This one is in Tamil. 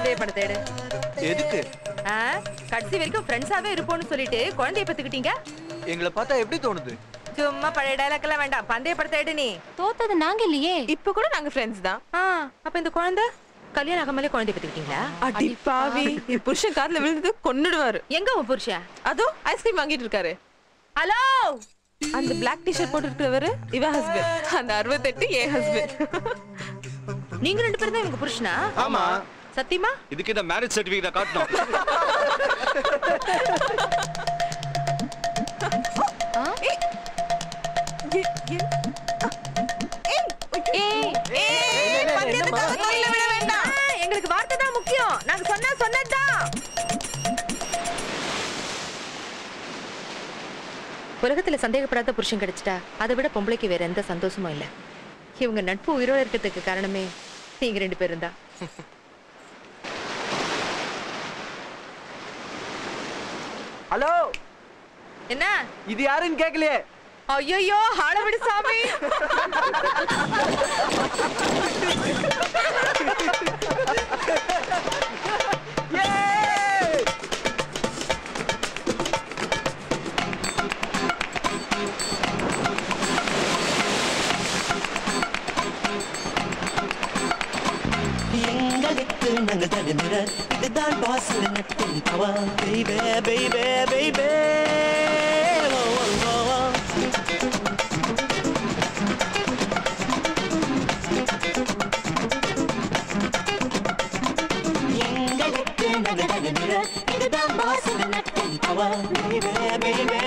குழந்தைய படத்தை எடு எதுக்கு ஆ, கடைசி வரைக்கும் ஃப்ரெண்ட்ஸாவே இருப்போம்னு சொல்லிட்டு குழந்தைய பத்துக்கிட்டீங்க எங்களை பார்த்தா எப்படி தோணுது சும்மா பழைய டைலாக் எல்லாம் வேண்டாம் பந்தய படத்தை எடு நீ தோத்தது நாங்க இல்லையே இப்ப கூட நாங்க ஃப்ரெண்ட்ஸ் தான் ஆ, அப்ப இந்த குழந்தை கல்யாணம் ஆகாமலே குழந்தைய பத்துக்கிட்டீங்களா அடி பாவி என் புருஷன் காதுல விழுந்தது கொன்னுடுவாரு எங்க உன் புருஷன் அதோ ஐஸ்கிரீம் வாங்கிட்டு இருக்காரு ஹலோ அந்த பிளாக் டிஷர்ட் போட்டு இருக்கிறவரு இவ ஹஸ்பண்ட் அந்த அறுபத்தெட்டு என் ஹஸ்பண்ட் நீங்க ரெண்டு பேரும் தான் இவங்க புருஷனா ஆமா சத்தியமா இதுக்கு இந்த மேரேஜ் சர்டிபிகேட் காட்டணும் ஆ, எங்களுக்கு வார்த்தை தான் முக்கியம் நாங்க சொன்னா சொன்னதுதான் உலகத்துல சந்தேகப்படாத புருஷன் கிடைச்சிட்டா அதை விட பொம்பளைக்கு வேற எந்த சந்தோஷமும் இல்ல இவங்க நட்பு உயிரோட இருக்கிறதுக்கு காரணமே நீங்க ரெண்டு பேரும் தான் ஹலோ என்ன இது யாருன்னு கேட்கலையே ஐயோ ஆளவிடு சாமி எங்களுக்கு நாங்கள் தகுந்த இதுதான் பாசன நட்பின் பவா பெய்பே பெய்பே பெய்பே எங்களுக்கு நாங்கள் தகுந்த இதுதான் பாசன நட்பின் பவா பெய்பே பெய்பே